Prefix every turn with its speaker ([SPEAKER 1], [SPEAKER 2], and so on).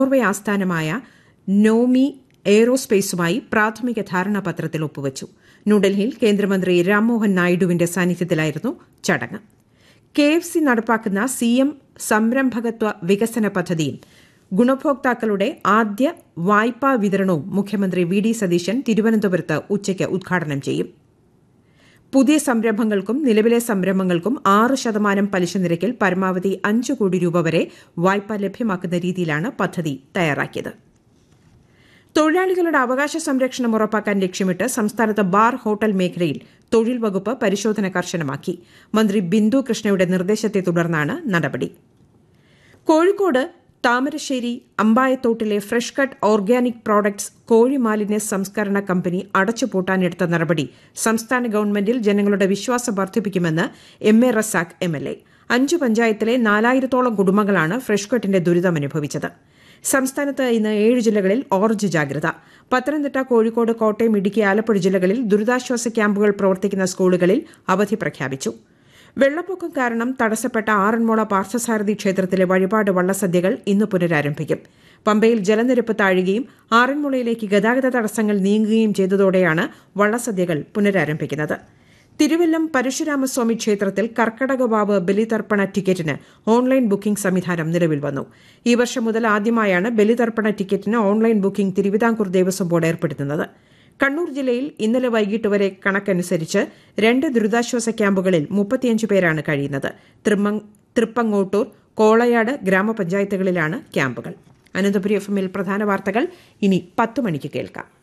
[SPEAKER 1] Norway ആസ്ഥാനമായ Naomi എയ്റോസ്പേസുമായി പ്രാഥമിക ധാരണാപത്രത്തിൽ ഒപ്പുവച്ചു ന്യൂഡൽഹിയിൽ കേന്ദ്രമന്ത്രി രാംമോഹൻ നായിഡുവിന്റെ സാന്നിധ്യത്തിലായിരുന്നു ചടങ്ങ് കെ എഫ് സി നടപ്പാക്കുന്ന സി എം സംരംഭകത്വ വികസന പദ്ധതിയും ഗുണഭോക്താക്കളുടെ ആദ്യ വായ്പാ വിതരണവും മുഖ്യമന്ത്രി വി ഡി സതീശൻ തിരുവനന്തപുരത്ത് ഉച്ചയ്ക്ക് ഉദ്ഘാടനം ചെയ്യും പുതിയ സംരംഭങ്ങൾക്കും നിലവിലെ സംരംഭങ്ങൾക്കും ആറ് ശതമാനം പലിശ നിരക്കിൽ പരമാവധി അഞ്ച് കോടി രൂപ വരെ വായ്പ ലഭ്യമാക്കുന്ന രീതിയിലാണ് പദ്ധതി തയ്യാറാക്കിയത് തൊഴിലാളികളുടെ അവകാശ സംരക്ഷണം ഉറപ്പാക്കാൻ ലക്ഷ്യമിട്ട് സംസ്ഥാനത്ത് ബാർ ഹോട്ടൽ മേഖലയിൽ തൊഴിൽ വകുപ്പ് പരിശോധന കർശനമാക്കി മന്ത്രി ബിന്ദു കൃഷ്ണയുടെ നിർദ്ദേശത്തെ തുടർന്നാണ് നടപടി കോഴിക്കോട് താമരശ്ശേരി അമ്പായത്തോട്ടിലെ ഫ്രഷ് കട്ട് ഓർഗാനിക് പ്രോഡക്ട്സ് കോഴി മാലിന്യ സംസ്കരണ കമ്പനി അടച്ചുപൂട്ടാനെടുത്ത നടപടി സംസ്ഥാന ഗവൺമെന്റിൽ ജനങ്ങളുടെ വിശ്വാസം വർദ്ധിപ്പിക്കുമെന്ന് M A Razak M L A അഞ്ചു പഞ്ചായത്തിലെ നാലായിരത്തോളം കുടുംബങ്ങളാണ് ഫ്രഷ് കട്ടിന്റെ ദുരിതമനുഭവിച്ചത് സംസ്ഥാനത്ത് ഇന്ന് ഏഴ് ജില്ലകളിൽ ഓറഞ്ച് ജാഗ്രത പത്തനംതിട്ട കോഴിക്കോട് കോട്ടയം ഇടുക്കി ആലപ്പുഴ ജില്ലകളിൽ ദുരിതാശ്വാസ ക്യാമ്പുകൾ പ്രവർത്തിക്കുന്ന സ്കൂളുകളിൽ അവധി പ്രഖ്യാപിച്ചു വെള്ളപ്പൊക്കം കാരണം തടസ്സപ്പെട്ട ആറന്മുള പാർത്ഥസാരഥി ക്ഷേത്രത്തിലെ വഴിപാട് വള്ളസദ്യകൾ ഇന്ന് പുനരാരംഭിക്കും പമ്പയിൽ ജലനിരപ്പ് താഴുകയും ആറന്മുളയിലേക്ക് ഗതാഗത തടസ്സങ്ങൾ നീങ്ങുകയും ചെയ്തതോടെയാണ് വള്ളസദ്യകൾ പുനരാരംഭിക്കുന്നത് തിരുവല്ലം പരശുരാമസ്വാമി ക്ഷേത്രത്തിൽ കർക്കടകവാവ് ബലിതർപ്പണ ടിക്കറ്റിന് ഓൺലൈൻ ബുക്കിംഗ് സംവിധാനം നിലവിൽ വന്നു ഈ വർഷം മുതൽ ആദ്യമായാണ് ബലിതർപ്പണ ടിക്കറ്റിന് online booking Thiruvithamkoor Devaswom board ഏർപ്പെടുത്തുന്നത് കണ്ണൂർ ജില്ലയിൽ ഇന്നലെ വൈകിട്ട് വരെ കണക്കനുസരിച്ച് രണ്ട് ദുരിതാശ്വാസ ക്യാമ്പുകളിൽ മുപ്പത്തിയഞ്ച് പേരാണ് കഴിയുന്നത് തൃപ്പങ്ങോട്ടൂർ കോളയാട് ഗ്രാമപഞ്ചായത്തുകളിലാണ് ക്യാമ്പുകൾ അനന്തപുരി എഫ് എമ്മിൽ പ്രധാന വാർത്തകൾ ഇനി പത്ത് മണിക്ക് കേൾക്കാം